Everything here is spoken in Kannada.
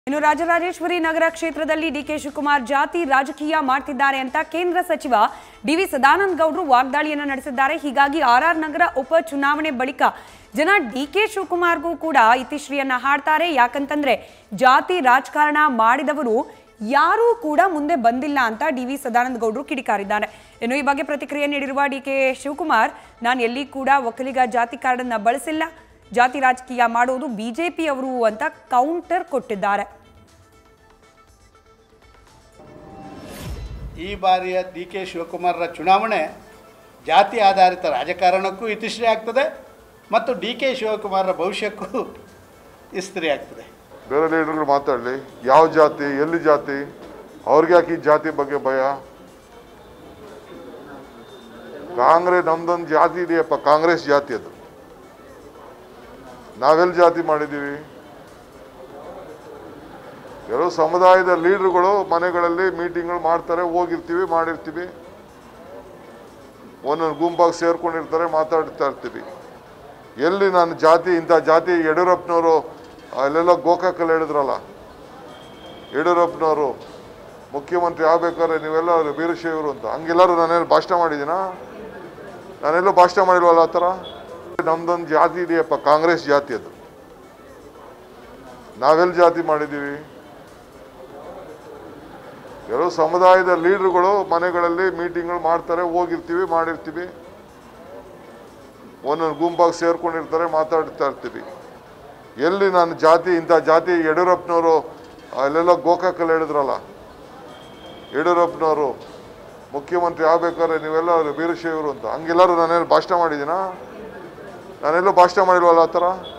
ಇನ್ನು ರಾಜರಾಜೇಶ್ವರಿ ನಗರ ಕ್ಷೇತ್ರದಲ್ಲಿ ಡಿಕೆ ಶಿವಕುಮಾರ್ ಜಾತಿ ರಾಜಕೀಯ ಮಾಡ್ತಿದ್ದಾರೆ ಅಂತ ಕೇಂದ್ರ ಸಚಿವ ಡಿವಿ ಸದಾನಂದ ಗೌಡರು ವಾಗ್ದಾಳಿಯನ್ನ ನಡೆಸಿದ್ದಾರೆ ಹೀಗಾಗಿ ಆರ್ ಆರ್ ನಗರ ಉಪ ಚುನಾವಣೆ ಬಳಿಕ ಜನ ಡಿಕೆ ಶಿವಕುಮಾರ್ಗೂ ಕೂಡ ಇತಿಶ್ರೀಯನ್ನ ಹಾಡ್ತಾರೆ ಯಾಕಂತಂದ್ರೆ ಜಾತಿ ರಾಜಕಾರಣ ಮಾಡಿದವರು ಯಾರೂ ಕೂಡ ಮುಂದೆ ಬಂದಿಲ್ಲ ಅಂತ ಡಿ ವಿ ಸದಾನಂದ ಗೌಡರು ಕಿಡಿಕಾರಿದ್ದಾರೆ ಇನ್ನು ಈ ಬಗ್ಗೆ ಪ್ರತಿಕ್ರಿಯೆ ನೀಡಿರುವ ಡಿ ಕೆ ಶಿವಕುಮಾರ್ ನಾನು ಎಲ್ಲಿ ಕೂಡ ಒಕ್ಕಲಿಗ ಜಾತಿ ಕಾರ್ಡನ್ನ ಬಳಸಿಲ್ಲ ಜಾತಿ ರಾಜಕೀಯ ಮಾಡೋದು ಬಿಜೆಪಿಯವರು ಅಂತ ಕೌಂಟರ್ ಕೊಟ್ಟಿದ್ದಾರೆ ಈ ಬಾರಿಯ ಡಿ ಕೆ ಶಿವಕುಮಾರರ ಚುನಾವಣೆ ಜಾತಿ ಆಧಾರಿತ ರಾಜಕಾರಣಕ್ಕೂ ಇತಿಶ್ರೀ ಆಗ್ತದೆ ಮತ್ತು ಡಿ ಕೆ ಶಿವಕುಮಾರರ ಭವಿಷ್ಯಕ್ಕೂ ಇಸ್ತ್ರಿ ಆಗ್ತದೆ ಬೇರೆ ಲೀಡರ್ಗಳು ಮಾತಾಡಲಿ ಯಾವ ಜಾತಿ ಎಲ್ಲಿ ಜಾತಿ ಅವ್ರಿಗೆ ಯಾಕೆ ಈ ಜಾತಿ ಬಗ್ಗೆ ಭಯ ಕಾಂಗ್ರೆಸ್ ನಮ್ದೊಂದು ಜಾತಿ ಇದೆಯಪ್ಪ ಕಾಂಗ್ರೆಸ್ ಜಾತಿ ಅದು ನಾವೆಲ್ಲಿ ಜಾತಿ ಮಾಡಿದ್ದೀವಿ ಕೆಲವು ಸಮುದಾಯದ ಲೀಡರ್ಗಳು ಮನೆಗಳಲ್ಲಿ ಮೀಟಿಂಗ್ಗಳು ಮಾಡ್ತಾರೆ ಹೋಗಿರ್ತೀವಿ ಮಾಡಿರ್ತೀವಿ ಒಂದೊಂದು ಗುಂಪಾಗಿ ಸೇರ್ಕೊಂಡಿರ್ತಾರೆ ಮಾತಾಡ್ತಾ ಇರ್ತೀವಿ ಎಲ್ಲಿ ನಾನು ಜಾತಿ ಇಂಥ ಜಾತಿ ಯಡಿಯೂರಪ್ಪನವರು ಅಲ್ಲೆಲ್ಲ ಗೋಕಾಕಲ್ಲಿ ಹೇಳಿದ್ರಲ್ಲ ಯಡಿಯೂರಪ್ಪನವರು ಮುಖ್ಯಮಂತ್ರಿ ಆಗ್ಬೇಕಾದ್ರೆ ನೀವೆಲ್ಲ ವೀರಶೈವರು ಅಂತ ಹಂಗೆಲ್ಲರೂ ನಾನೆಲ್ಲ ಭಾಷಣ ಮಾಡಿದ್ದೀನಾ ನಾನೆಲ್ಲೂ ಭಾಷಣ ಮಾಡಿಲ್ವಲ್ಲ ಆ ಥರ ನಮ್ದೊಂದು ಜಾತಿ ಇದೆಯಪ್ಪ ಕಾಂಗ್ರೆಸ್ ಜಾತಿ ಅದು ನಾವೆಲ್ಲಿ ಜಾತಿ ಮಾಡಿದ್ದೀವಿ ಕೆಲವು ಸಮುದಾಯದ ಲೀಡರ್ಗಳು ಮನೆಗಳಲ್ಲಿ ಮೀಟಿಂಗ್ಗಳು ಮಾಡ್ತಾರೆ ಹೋಗಿರ್ತೀವಿ ಮಾಡಿರ್ತೀವಿ ಒಂದೊಂದು ಗುಂಪಾಗಿ ಸೇರ್ಕೊಂಡಿರ್ತಾರೆ ಮಾತಾಡ್ತಾ ಇರ್ತೀವಿ ಎಲ್ಲಿ ನಾನು ಜಾತಿ ಇಂಥ ಜಾತಿ ಯಡಿಯೂರಪ್ಪನವರು ಅಲ್ಲೆಲ್ಲ ಗೋಕಾಕಲ್ಲಿ ಹೇಳಿದ್ರಲ್ಲ ಯಡಿಯೂರಪ್ಪನವರು ಮುಖ್ಯಮಂತ್ರಿ ಆಗ್ಬೇಕಾದ್ರೆ ನೀವೆಲ್ಲ ವೀರಶೈವರು ಅಂತ ಹಂಗೆಲ್ಲರೂ ನಾನೆಲ್ಲ ಭಾಷಣ ಮಾಡಿದ್ದೀನಾ ನಾನೆಲ್ಲೂ ಭಾಷಣ ಮಾಡಿಲ್ವಲ್ಲ ಆ ಥರ